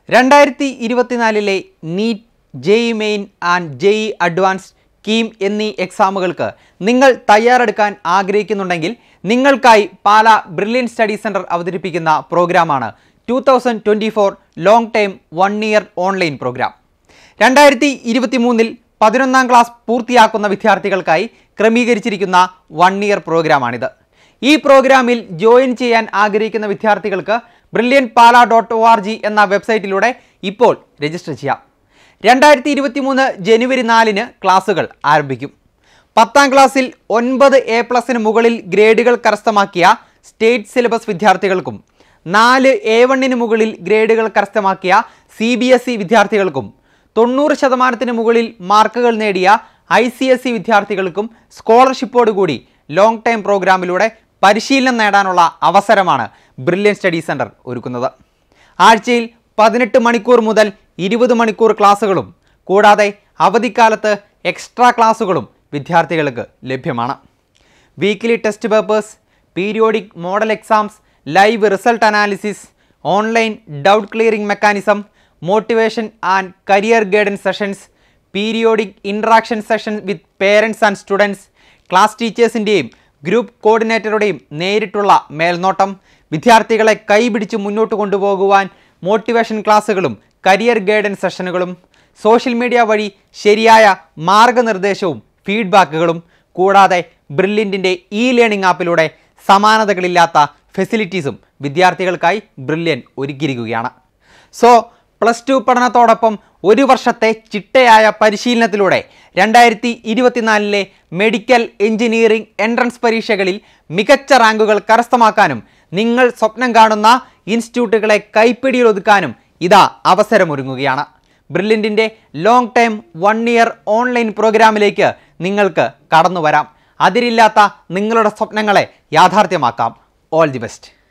രണ്ടായിരത്തി ഇരുപത്തിനാലിലെ NEET JEE main and JEE advanced KEAM എന്നീ എക്സാമുകൾക്ക് നിങ്ങൾ തയ്യാറെടുക്കാൻ ആഗ്രഹിക്കുന്നുണ്ടെങ്കിൽ നിങ്ങൾക്കായി പാല ബ്രില്യൻ സ്റ്റഡി സെൻറ്റർ അവതരിപ്പിക്കുന്ന പ്രോഗ്രാമാണ് two thousand twenty four long time one year online programme രണ്ടായിരത്തി ഇരുപത്തി മൂന്നിൽ പതിനൊന്നാം ക്ലാസ് പൂർത്തിയാക്കുന്ന വിദ്യാർത്ഥികൾക്കായി ക്രമീകരിച്ചിരിക്കുന്ന വൺ ഇയർ പ്രോഗ്രാമാണിത് ഈ പ്രോഗ്രാമിൽ ജോയിൻ ചെയ്യാൻ ആഗ്രഹിക്കുന്ന വിദ്യാർത്ഥികൾക്ക് Brilliant Pala dot O R G എന്ന വെബ്സൈറ്റിലൂടെ ഇപ്പോൾ രജിസ്റ്റർ ചെയ്യാം രണ്ടായിരത്തി ഇരുപത്തി മൂന്ന് ജനുവരി നാലിന് ക്ലാസുകൾ ആരംഭിക്കും പത്താം ക്ലാസ്സിൽ ഒൻപത് എ പ്ലസിന് മുകളിൽ ഗ്രേഡുകൾ കരസ്ഥമാക്കിയ സ്റ്റേറ്റ് സിലബസ് വിദ്യാർത്ഥികൾക്കും നാല് എ വണ്ണിന് മുകളിൽ ഗ്രേഡുകൾ കരസ്ഥമാക്കിയ സി ബി എസ് ഇ വിദ്യാർത്ഥികൾക്കും തൊണ്ണൂറ് ശതമാനത്തിന് മുകളിൽ മാർക്കുകൾ നേടിയ ഐ സി എസ് ഇ വിദ്യാർത്ഥികൾക്കും സ്കോളർഷിപ്പോടുകൂടി ലോങ് ടൈം പ്രോഗ്രാമിലൂടെ പരിശീലനം നേടാനുള്ള അവസരമാണ് ബ്രില്യൻ സ്റ്റഡി സെൻറ്റർ ഒരുക്കുന്നത് ആഴ്ചയിൽ പതിനെട്ട് മണിക്കൂർ മുതൽ ഇരുപത് മണിക്കൂർ ക്ലാസ്സുകളും കൂടാതെ അവധിക്കാലത്ത് എക്സ്ട്രാ ക്ലാസ്സുകളും വിദ്യാർത്ഥികൾക്ക് ലഭ്യമാണ് weekly test papers periodic model exams live result analysis online doubt clearing mechanism motivation and career guidance sessions periodic interaction session with parents and students class ടീച്ചേഴ്സിൻ്റെയും ഗ്രൂപ്പ് കോർഡിനേറ്ററുടെയും നേരിട്ടുള്ള മേൽനോട്ടം വിദ്യാർത്ഥികളെ കൈപിടിച്ച് മുന്നോട്ട് കൊണ്ടുപോകുവാൻ മോട്ടിവേഷൻ ക്ലാസ്സുകളും കരിയർ ഗൈഡൻസ് സെഷനുകളും സോഷ്യൽ മീഡിയ വഴി ശരിയായ മാർഗനിർദ്ദേശവും ഫീഡ്ബാക്കുകളും കൂടാതെ ബ്രില്യൻറ്റിൻ്റെ ഇ ലേണിംഗ് ആപ്പിലൂടെ സമാനതകളില്ലാത്ത ഫെസിലിറ്റീസും വിദ്യാർത്ഥികൾക്കായി ബ്രില്യൻ ഒരുക്കിയിരിക്കുകയാണ് സോ പ്ലസ് ടു പഠനത്തോടൊപ്പം ഒരു വർഷത്തെ ചിട്ടയായ പരിശീലനത്തിലൂടെ രണ്ടായിരത്തി ഇരുപത്തിനാലിലെ മെഡിക്കൽ എഞ്ചിനീയറിംഗ് എൻട്രൻസ് പരീക്ഷകളിൽ മികച്ച റാങ്കുകൾ കരസ്ഥമാക്കാനും നിങ്ങൾ സ്വപ്നം കാണുന്ന ഇൻസ്റ്റിറ്റ്യൂട്ടുകളെ കൈപ്പിടിയിൽ ഒതുക്കാനും ഇതാ അവസരമൊരുങ്ങുകയാണ് ബ്രില്യൻറ്റിൻ്റെ long time one year online പ്രോഗ്രാമിലേക്ക് നിങ്ങൾക്ക് കടന്നു വരാം അതിരില്ലാത്ത നിങ്ങളുടെ സ്വപ്നങ്ങളെ യാഥാർത്ഥ്യമാക്കാം ഓൾ ദി ബെസ്റ്റ്